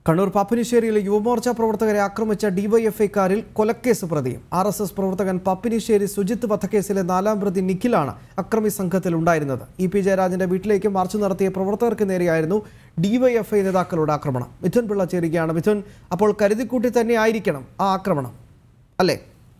കണ്ണൂർ പാപ്പിനിശ്ശേരിയിലെ യുവമോർച്ച പ്രവർത്തകരെ ആക്രമിച്ച ഡിവൈഎഫ്ഐക്കാരിൽ കൊലക്കേസ് പ്രതിയും ആർ എസ് എസ് പ്രവർത്തകൻ പാപ്പിനിശ്ശേരി സുജിത്ത് വധക്കേസിലെ നാലാം പ്രതി നിഖിലാണ് അക്രമി സംഘത്തിൽ ഉണ്ടായിരുന്നത് ഇ പി ജയരാജന്റെ വീട്ടിലേക്ക് മാർച്ച് നടത്തിയ പ്രവർത്തകർക്ക് നേരെയായിരുന്നു ഡിവൈഎഫ്ഐ നേതാക്കളുടെ ആക്രമണം മിഥുൻ പിള്ള ചേരുകയാണ് മിഥുൻ അപ്പോൾ കരുതിക്കൂട്ടി തന്നെ ആയിരിക്കണം ആ ആക്രമണം അല്ലേ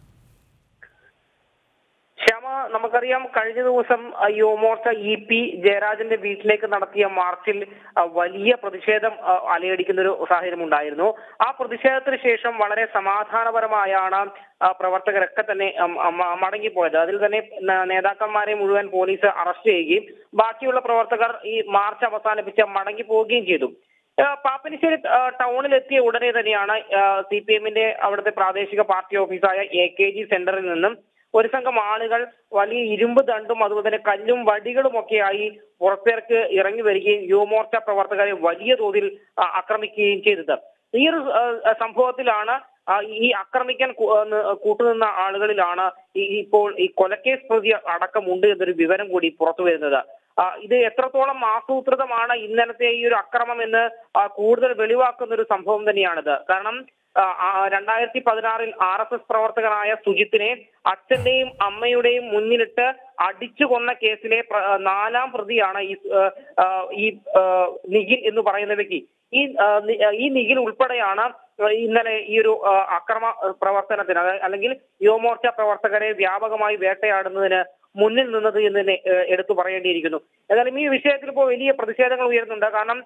ശ്യാമ നമുക്കറിയാം കഴിഞ്ഞ ദിവസം ആ, യുവമോർച്ച ഇ പി ജയരാജന്റെ വീട്ടിലേക്ക് നടത്തിയ മാർച്ചിൽ ആ, വലിയ പ്രതിഷേധം ആ, അലയടിക്കുന്ന ഒരു സാഹചര്യം ഉണ്ടായിരുന്നു ആ പ്രതിഷേധത്തിന് ശേഷം വളരെ സമാധാനപരമായാണ് ആ, പ്രവർത്തകരൊക്കെ തന്നെ ഉം, ഉം, മടങ്ങിപ്പോയത് അതിൽ തന്നെ ന- നേതാക്കന്മാരെ മുഴുവൻ പോലീസ് അറസ്റ്റ് ചെയ്യുകയും ബാക്കിയുള്ള പ്രവർത്തകർ ഈ മാർച്ച് അവസാനിപ്പിച്ച് മടങ്ങി പോവുകയും ചെയ്തു ആ, പാപ്പനിശ്ശേരി ആ, ടൗണിലെത്തിയ ഉടനെ തന്നെയാണ് സി പി എമ്മിന്റെ അവിടുത്തെ പ്രാദേശിക പാർട്ടി ഓഫീസായ എ കെ ജി സെന്ററിൽ നിന്നും ഒരു സംഘം ആളുകൾ വലിയ ഇരുമ്പ് ദണ്ടും അതുപോലെ തന്നെ കല്ലും വടികളും ഒക്കെയായി പുറത്തേക്ക് ഇറങ്ങി വരികയും യുവമോർച്ച പ്രവർത്തകരെ വലിയ തോതിൽ ആ, ആക്രമിക്കുകയും ചെയ്തത് ഈ ഒരു ആ, സംഭവത്തിലാണ് ആ, ഈ ആക്രമിക്കാൻ കൂ- ആ, ന- കൂട്ടുനിന്ന ആളുകളിലാണ് ഈ ഇപ്പോൾ ഈ കൊലക്കേസ് പ്രതി അടക്കമുണ്ട് എന്നൊരു വിവരം കൂടി പുറത്തു വരുന്നത് ആ, ഇത് എത്രത്തോളം ആസൂത്രിതമാണ് ഇന്നലത്തെ ഈ ഒരു അക്രമം എന്ന് ആ, കൂടുതൽ വെളിവാക്കുന്ന ഒരു സംഭവം തന്നെയാണിത് കാരണം ആ, ആ, രണ്ടായിരത്തി പതിനാറിൽ ആർ എസ് എസ് പ്രവർത്തകനായ സുജിത്തിനെ അച്ഛന്റെയും അമ്മയുടെയും മുന്നിലിട്ട് അടിച്ചു കൊന്ന കേസിലെ പ്ര- നാലാം പ്രതിയാണ് ഈ ആ, ആ, ഈ ആ, നിഖിൽ എന്ന് പറയുന്ന വ്യക്തി ഈ ആ, നി- ഈ നിഖിൽ ഉൾപ്പെടെയാണ് ഇന്നലെ ഈ ഒരു ആ, അക്രമ പ്രവർത്തനത്തിന് അതായത് അല്ലെങ്കിൽ യുവമോർച്ച പ്രവർത്തകരെ വ്യാപകമായി വേട്ടയാടുന്നതിന് മുന്നിൽ നിന്നത് എന്ന് തന്നെ ഏ, എടുത്തു പറയേണ്ടിയിരിക്കുന്നു ഏതായാലും ഈ വിഷയത്തിൽ ഇപ്പോൾ വലിയ പ്രതിഷേധങ്ങൾ ഉയരുന്നുണ്ട് കാരണം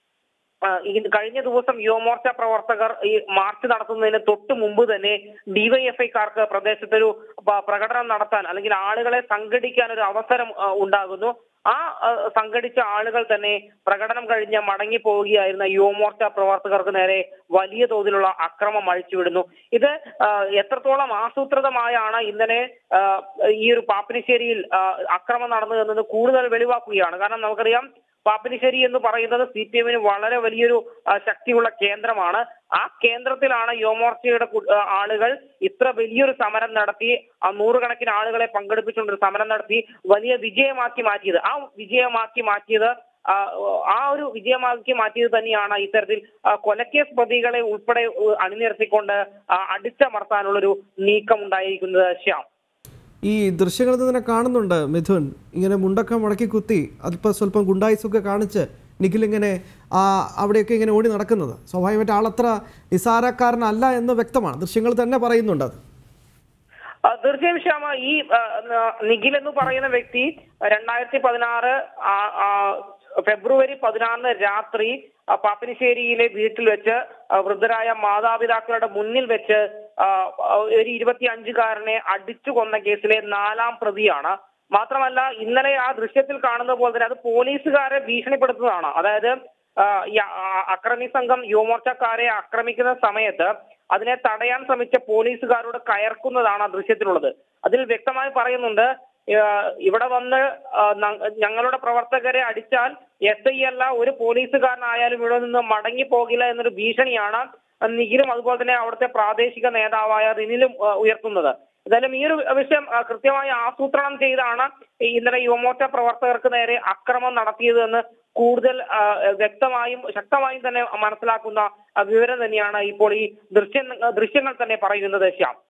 ആ, ഈ കഴിഞ്ഞ ദിവസം യുവമോർച്ച പ്രവർത്തകർ ഈ മാർച്ച് നടത്തുന്നതിന് തൊട്ട് മുമ്പ് തന്നെ ഡിവൈഎഫ്ഐക്കാർക്ക് പ്രദേശത്തൊരു പ- പ്രകടനം നടത്താൻ അല്ലെങ്കിൽ ആളുകളെ സംഘടിക്കാൻ ഒരു അവസരം ആ, ഉണ്ടാകുന്നു ആ ആ, സംഘടിച്ച ആളുകൾ തന്നെ പ്രകടനം കഴിഞ്ഞ് മടങ്ങി പോവുകയായിരുന്ന യുവമോർച്ച പ്രവർത്തകർക്ക് നേരെ വലിയ തോതിലുള്ള അക്രമം അഴിച്ചുവിടുന്നു ഇത് ആ, എത്രത്തോളം ആസൂത്രിതമായാണ് ഇന്നലെ ആ, ഈ ഒരു പാപ്പിനിശ്ശേരിയിൽ ആ, അക്രമം നടന്നതെന്നത് കൂടുതൽ വെളിവാക്കുകയാണ് കാരണം നമുക്കറിയാം പാപ്പിനിശ്ശേരി എന്ന് പറയുന്നത് സി പി എമ്മിന് വളരെ വലിയൊരു ആ, ശക്തിയുള്ള കേന്ദ്രമാണ് ആ കേന്ദ്രത്തിലാണ് യുവമോർച്ചയുടെ കു- ആ, ആളുകൾ ഇത്ര വലിയൊരു സമരം നടത്തി ആ നൂറുകണക്കിന് ആളുകളെ പങ്കെടുപ്പിച്ചുകൊണ്ട് ഒരു സമരം നടത്തി വലിയ വിജയമാക്കി മാറ്റിയത് ആ വിജയമാക്കി മാറ്റിയത് ആ, ആ ഒരു വിജയമാക്കി മാറ്റിയത് തന്നെയാണ് ഇത്തരത്തിൽ ആ, കൊലക്കേസ് പ്രതികളെ ഉൾപ്പെടെ ഉ, അണിനിരത്തിക്കൊണ്ട് ആ, അടിച്ചമർത്താനുള്ളൊരു നീക്കം ഉണ്ടായിരിക്കുന്നത് ശ്യാം ഈ ദൃശ്യങ്ങളിൽ തന്നെ കാണുന്നുണ്ട് മിഥുൻ ഇങ്ങനെ മുണ്ടൊക്കെ മടക്കി കുത്തി അല്പം സ്വല്പം ഗുണ്ടായിസൊക്കെ കാണിച്ച് നിഖിൽ ഇങ്ങനെ ആ അവിടെയൊക്കെ ഇങ്ങനെ ഓടി നടക്കുന്നത് സ്വാഭാവികമായിട്ട് ആളത്ര നിസാരക്കാരനല്ല എന്ന് വ്യക്തമാണ് ദൃശ്യങ്ങൾ തന്നെ പറയുന്നുണ്ട് അത് ആ, തീർച്ചയായും ശ്യാമ ഈ ആ, ന- നിഖിൽ എന്ന് പറയുന്ന വ്യക്തി രണ്ടായിരത്തി പതിനാറ് ഫെബ്രുവരി പതിനാറിന് രാത്രി ആ, പാപ്പിനിശ്ശേരിയിലെ വീട്ടിൽ വെച്ച് ആ, വൃദ്ധരായ മാതാപിതാക്കളുടെ മുന്നിൽ വെച്ച് ആ, ഒരു ഇരുപത്തി അഞ്ചുകാരനെ അടിച്ചു കൊന്ന കേസിലെ നാലാം പ്രതിയാണ് മാത്രമല്ല ഇന്നലെ ആ ദൃശ്യത്തിൽ കാണുന്ന പോലെ തന്നെ അത് പോലീസുകാരെ ഭീഷണിപ്പെടുത്തുന്നതാണ് അതായത് ആ, ഈ അ- അ- അക്രമി സംഘം യുവമോർച്ചക്കാരെ ആക്രമിക്കുന്ന സമയത്ത് അതിനെ തടയാൻ ശ്രമിച്ച പോലീസുകാരോട് കയർക്കുന്നതാണ് ആ ദൃശ്യത്തിലുള്ളത് അതിൽ വ്യക്തമായി പറയുന്നുണ്ട് ആ, ഇവിടെ വന്ന് ആ, ന- ഞങ്ങളുടെ പ്രവർത്തകരെ അടിച്ചാൽ എസ് ഐ അല്ല ഒരു പോലീസുകാരനായാലും ഇവിടെ നിന്ന് മടങ്ങി പോകില്ല എന്നൊരു ഭീഷണിയാണ് നിഖിലും അതുപോലെ തന്നെ അവിടുത്തെ പ്രാദേശിക നേതാവായ റിനിലും ആ, ഉയർത്തുന്നത് എന്തായാലും ഈ ഒരു വിഷയം ആ, കൃത്യമായി ആസൂത്രണം ചെയ്താണ് ഈ ഇന്നലെ യുവമോർച്ച പ്രവർത്തകർക്ക് നേരെ അക്രമം നടത്തിയത് എന്ന് കൂടുതൽ ആ, വ്യക്തമായും ശക്തമായും തന്നെ മനസ്സിലാക്കുന്ന ആ, വിവരം തന്നെയാണ് ഇപ്പോൾ ഈ ദൃശ്യ ദൃശ്യങ്ങൾ തന്നെ പറയുന്നത് ശ്യാം